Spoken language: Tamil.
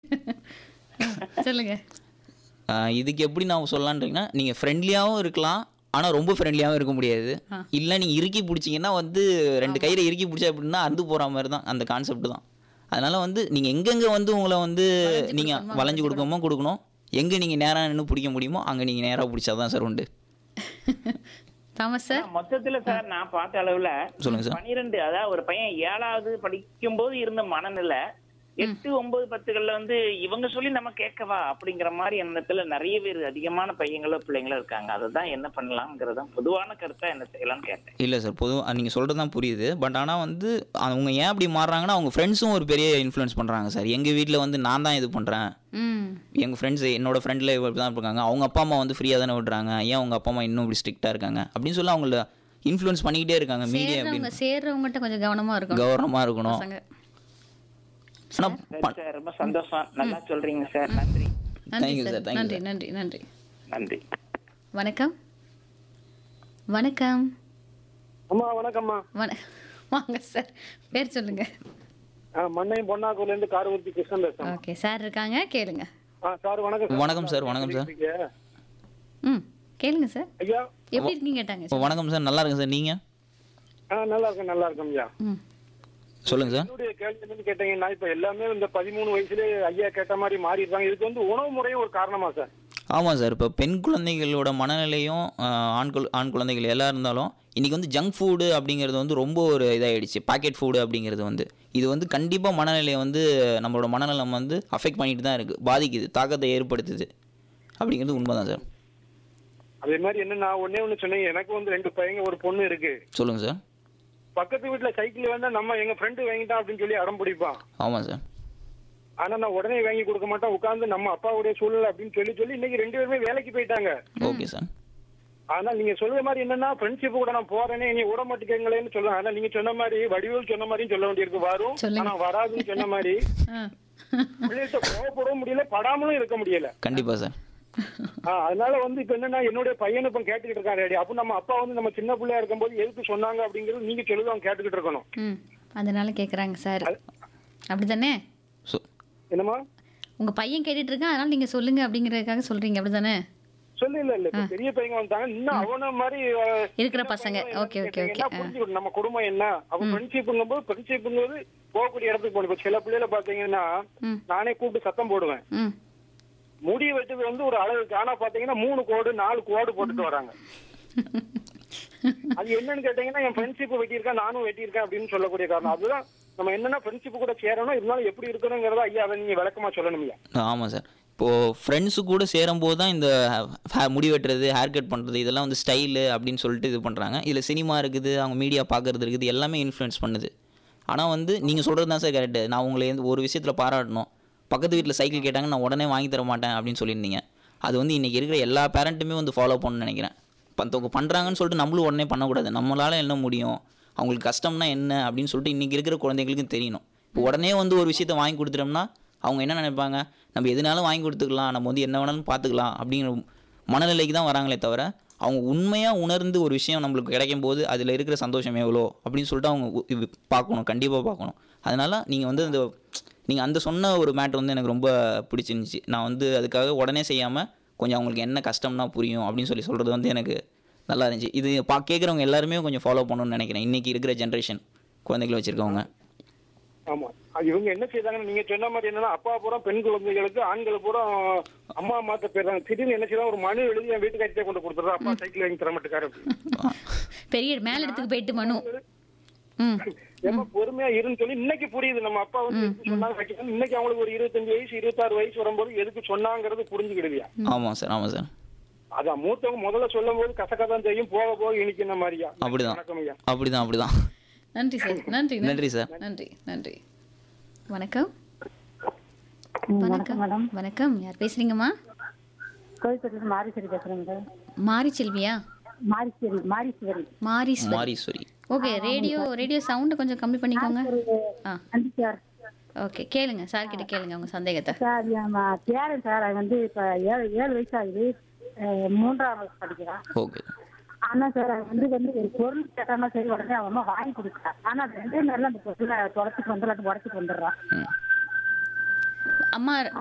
சொல்லுங்க ஆஹ் இதுக்கு எப்படி நான் சொல்லலான்றீங்கன்னா நீங்கள் ஃப்ரெண்ட்லியாகவும் இருக்கலாம் ஆனால் ரொம்ப ஃப்ரெண்ட்லியாகவும் இருக்க முடியாது இல்லை நீங்கள் இறுக்கி பிடிச்சிங்கன்னா வந்து ரெண்டு கயிறை இறுக்கி பிடிச்சா அப்படின்னா அறுந்து போகிற மாதிரி தான் அந்த கான்செப்ட் தான் அதனால வந்து நீங்கள் எங்கெங்கே வந்து உங்களை வந்து நீங்கள் வளைஞ்சு கொடுக்கணுமோ கொடுக்கணும் எங்கே நீங்கள் நேராக நின்று பிடிக்க முடியுமோ அங்கே நீங்கள் நேராக பிடிச்சா தான் சார் உண்டு தாமஸ் சார் மொத்தத்துல சார் நான் பார்த்த அளவுல சொல்லுங்க சார் பனிரெண்டு அதாவது ஒரு பையன் ஏழாவது படிக்கும் போது இருந்த மனநிலை எட்டு ஒன்பது பத்துகள்ல வந்து இவங்க சொல்லி நம்ம கேட்கவா அப்படிங்கிற மாதிரி எண்ணத்துல நிறைய பேர் அதிகமான பையங்களோ பிள்ளைங்களோ இருக்காங்க அதுதான் என்ன பண்ணலாம்ங்கிறதான் பொதுவான கருத்தா என்ன செய்யலாம்னு கேட்டேன் இல்லை சார் பொதுவாக நீங்கள் சொல்கிறது தான் புரியுது பட் ஆனால் வந்து அவங்க ஏன் அப்படி மாறுறாங்கன்னா அவங்க ஃப்ரெண்ட்ஸும் ஒரு பெரிய இன்ஃப்ளூயன்ஸ் பண்ணுறாங்க சார் எங்கள் வீட்டில் வந்து நான் தான் இது பண்ணுறேன் ம் எங்கள் ஃப்ரெண்ட்ஸ் என்னோட ஃப்ரெண்டில் இப்படி தான் இருக்காங்க அவங்க அப்பா அம்மா வந்து ஃப்ரீயாக தானே விடுறாங்க ஏன் அவங்க அப்பா அம்மா இன்னும் இப்படி ஸ்ட்ரிக்டாக இருக்காங்க அப்படின்னு சொல்லி அவங்கள இன்ஃப்ளூயன்ஸ் பண்ணிக்கிட்டே இருக்காங்க மீடியா சேர்றவங்க அப்படின்னு சேர்றவங்ககிட்ட கொஞ்சம் கவனமா இருக்கணும் கௌரவமாக இருக்கணும் பசங்க ஆனால் சரி சார் ரொம்ப சந்தோஷம் நல்லா சொல்றீங்க சார் நன்றி நன்றி Thank you, sir sir. Thank you, நன்றி sir. நன்றி நன்றி நன்றி வணக்கம் வணக்கம் அம்மா வணக்கம்மா வண வாங்க சார் பேர் சொல்லுங்க ஆ, மண்ணையும் பொன்னாக்கூர்ல இருந்து காரவூர்த்தி கிருஷ்ணன் பேசுறேன் ஓகே சார் இருக்காங்க கேளுங்க ஆ சார் வணக்கம் வணக்கம் சார் வணக்கம் சார் சார் ம் கேளுங்க சார் ஐயா எப்படி இருக்கீங்க கேட்டாங்க சார் வணக்கம் சார் நல்லா இருக்கு சார் நீங்கள் ஆ நல்லா இருக்கேன் நல்லா இருக்கேன் ஐயா ம் சொல்லுங்கள் சார் என்னுடைய கேள்வி என்னன்னு கேட்டீங்கன்னா இப்ப எல்லாமே இந்த பதிமூணு வயசுலயே ஐயா கேட்ட மாதிரி மாறி இருக்காங்க இதுக்கு வந்து உணவு முறையும் ஒரு காரணமா சார் ஆமாம் சார் இப்போ பெண் குழந்தைகளோட மனநிலையும் ஆஹ், ஆண் குழ ஆண் குழந்தைகள் எல்லாம் இருந்தாலும் இன்றைக்கி வந்து ஜங்க் ஃபுட்டு அப்படிங்கிறது வந்து ரொம்ப ஒரு இதாகிடுச்சு பாக்கெட் ஃபுட்டு அப்படிங்கிறது வந்து இது வந்து கண்டிப்பாக மனநிலையை வந்து நம்மளோட மனநலம் வந்து அஃபெக்ட் பண்ணிட்டு தான் இருக்குது பாதிக்குது தாக்கத்தை ஏற்படுத்துது அப்படிங்கிறது உண்மை தான் சார் அதே மாதிரி என்னன்னா ஒண்ணே ஒண்ணு சொன்னீங்க எனக்கு வந்து ரெண்டு பையங்க ஒரு பொண்ணு இருக்கு சொல்லுங்கள் சார் பக்கத்து வீட்டுல சைக்கிள் வேணா நம்ம எங்க ஃப்ரெண்டு வாங்கிட்டான் அப்படின்னு சொல்லி அடம் பிடிப்பான் ஆமாம் சார் ஆனா நான் உடனே வாங்கி கொடுக்க மாட்டேன் உட்கார்ந்து நம்ம அப்பாவுடைய சூழ்நிலை அப்படின்னு சொல்லி சொல்லி இன்னைக்கு ரெண்டு பேருமே வேலைக்கு போயிட்டாங்க ஓகே சார் ஆனா நீங்க சொல்ற மாதிரி என்னன்னா ஃப்ரெண்ட்ஷிப் கூட நான் போறேனே நீ விட மாட்டேங்கங்களேன்னு சொல்லுவேன் ஆனா நீங்க சொன்ன மாதிரி வடிவேல் சொன்ன மாதிரியும் சொல்ல வேண்டியிருக்கு வரும் சொல்லுங்க. ஆனா வராதுன்னு சொன்ன மாதிரி ஆ பிள்ளைகிட்ட கோவப்படவும் முடியல படாமலும் இருக்க முடியல கண்டிப்பாக சார் ஆ, அதனால வந்து இப்ப என்னன்னா என்னுடைய பையன் இப்ப கேட்டுக்கிட்டு இருக்கான் ரெடி அப்ப நம்ம அப்பா வந்து நம்ம சின்ன பிள்ளையா இருக்கும்போது எதுக்கு சொன்னாங்க அப்படிங்கறது நீங்க சொல்லுது அவன் கேட்டுக்கிட்டு இருக்கணும் ம் அதனால கேட்குறாங்க சார் அப்படிதானே ஸோ என்னமா உங்க பையன் கேட்டுட்டு இருக்கான் அதனால நீங்க சொல்லுங்க அப்படிங்கறதுக்காக சொல்றீங்க அப்படிதானே சொல்லு இல்ல இல்ல இப்ப பெரிய பையன் வந்தாங்க இன்னும் அவன மாதிரி அஹ், இருக்கிற சின்ன பசங்க. பையன் ஓகே, ஓகே, என்ன ஓகே. புரிஞ்சுக்கணும் நம்ம குடும்பம் என்ன அவன் ஃப்ரெண்ட்ஷிப்ங்கும் போது ஃப்ரெண்ட்ஷிப்ங்கிறது போகக்கூடிய இடத்துக்கு போகணும் இப்ப சில பிள்ளைல பாத்தீங்கன்னா ம். நானே கூப்பிட்டு சத்தம் போடுவேன் ம் முடி வெட்டுறது வந்து ஒரு அளவுக்கு ஆனா பாத்தீங்கன்னா மூணு கோடு நாலு கோடு போட்டுட்டு வராங்க அது என்னன்னு கேட்டீங்கன்னா என் ஃப்ரெண்ட்ஷிப் வெட்டியிருக்கேன் நானும் வெட்டியிருக்கேன் அப்படின்னு சொல்லக்கூடிய காரணம் அதுதான் நம்ம என்னன்னா ஃப்ரெண்ட்ஷிப் கூட சேரணும் இருந்தாலும் எப்படி இருக்கணுங்கிறத ஐயா அதை நீங்க விளக்கமா சொல்லணும் ஐயா ஆமாம் சார் இப்போது ஃப்ரெண்ட்ஸு கூட சேரும்போது தான் இந்த ha- முடி வெட்டுறது ஹேர் கட் பண்ணுறது இதெல்லாம் வந்து ஸ்டைலு அப்படின்னு சொல்லிட்டு இது பண்ணுறாங்க இதில் சினிமா இருக்குது அவங்க மீடியா பார்க்குறது இருக்குது எல்லாமே இன்ஃப்ளூயன்ஸ் பண்ணுது ஆனால் வந்து நீங்கள் சொல்கிறது தான் சார் கரெக்டு நான் உங்களை வந்து ஒரு விஷயத்தில் பாராட்டணும் பக்கத்து வீட்டில் சைக்கிள் கேட்டாங்க நான் உடனே வாங்கி தர மாட்டேன் அப்படின்னு சொல்லியிருந்தீங்க அது வந்து இன்றைக்கி இருக்கிற எல்லா பேரண்ட்டுமே வந்து ஃபாலோ பண்ணணும்னு நினைக்கிறேன் மற்றவங்க பண்ணுறாங்கன்னு சொல்லிட்டு நம்மளும் உடனே பண்ணக்கூடாது நம்மளால் என்ன முடியும் அவங்களுக்கு கஷ்டம்னா என்ன அப்படின்னு சொல்லிட்டு இன்றைக்கி இருக்கிற குழந்தைங்களுக்கும் தெரியணும் இப்போ உடனே வந்து ஒரு விஷயத்தை வாங்கி கொடுத்துட்டோம்னா அவங்க என்ன நினைப்பாங்க நம்ம எதுனாலும் வாங்கி கொடுத்துக்கலாம் நம்ம வந்து என்ன வேணாலும் பார்த்துக்கலாம் அப்படிங்கிற மனநிலைக்கு தான் வராங்களே தவிர அவங்க உண்மையாக உணர்ந்து ஒரு விஷயம் நம்மளுக்கு கிடைக்கும் போது அதில் இருக்கிற சந்தோஷம் எவ்வளோ அப்படின்னு சொல்லிட்டு அவங்க உ- இது பார்க்கணும் கண்டிப்பாக பார்க்கணும் அதனால் நீங்கள் வந்து அந்த நீங்கள் அந்த சொன்ன ஒரு மேட்ரு வந்து எனக்கு ரொம்ப பிடிச்சிருந்துச்சி நான் வந்து அதுக்காக உடனே செய்யாமல் கொஞ்சம் அவங்களுக்கு என்ன கஷ்டம்னா புரியும் அப்படின்னு சொல்லி சொல்கிறது வந்து எனக்கு நல்லா இருந்துச்சு இது பா கேட்குறவங்க எல்லாருமே கொஞ்சம் ஃபாலோ பண்ணணும்னு நினைக்கிறேன் இன்றைக்கி இருக்கிற ஜென்ரேஷன் குழந்தைகள் வச்சுருக்கவங்க ஆமா அது இவங்க என்ன செய்தாங்கன்னு நீங்க சொன்ன மாதிரி என்னன்னா அப்பா பூரா பெண் குழந்தைகளுக்கு ஆண்கள் பூரா அம்மா மாத்த போயிடுறாங்க திடீர்னு என்ன செய்யலாம் ஒரு மனு எழுதி என் வீட்டுக்காரிட்டே கொண்டு கொடுத்துறா அப்பா சைக்கிள் வாங்கி தர மாட்டேக்காரு அப்படின்னு பெரிய மேல் இடத்துக்கு போயிட்டு மனு ம் ஏமா பொறுமையா இருன்னு சொல்லி இன்னைக்கு புரியுது நம்ம அப்பா வந்து எதுக்கு சொன்னாங்க வைக்கணும்னு. இன்னைக்கு அவங்களுக்கு ஒரு இருபத்தஞ்சு வயசு இருபத்தாறு வயசு வரும்போது எதுக்கு சொன்னாங்கிறது புரிஞ்சுக்கிடுவியா ஆமாம் சார் ஆமாம் சார் அதான் மூத்தவங்க முதல்ல சொல்லும் போது கசக்கதான் செய்யும் போக போக இனிக்கிற மாதிரியா அப்படிதான். வணக்கம் ஐயா அப்படிதான் அப்படிதான் நன்றி சார் நன்றி நன்றி சார் நன்றி நன்றி வணக்கம் வணக்கம் மேடம் வணக்கம் யார் பேசுறீங்கம்மா கோவில்பட்டில மாரீஸ்வரி பேசுறேங்க மாரி செல்வியா Mariswari Mariswari Mariswari Mariswari okay radio radio sound கொஞ்சம் கம்மி பண்ணிக்கோங்க ஆ நன்றி சார் ஓகே கேளுங்க சார் கிட்ட கேளுங்க உங்க சந்தேகத்தை சார் என் ம- பேரன் சார் அவன் வந்து இப்ப ஏழு ஏழு வயசு ஆகுது அஹ், மூன்றாம் வகுப்பு படிக்கிறான் ஓகே ஆனா சார் அவன் வந்து வந்து ஒரு பொருள் கேட்டானா சரி உடனே அவன் அம்மா வாங்கி கொடுக்குறான் ஆனா அது ரெண்டே நேரம் அந்த பொருளை தொடச்சிட்டு வந்துடுறான் உடச்சிட்டு வந்துடுறான் அம்மா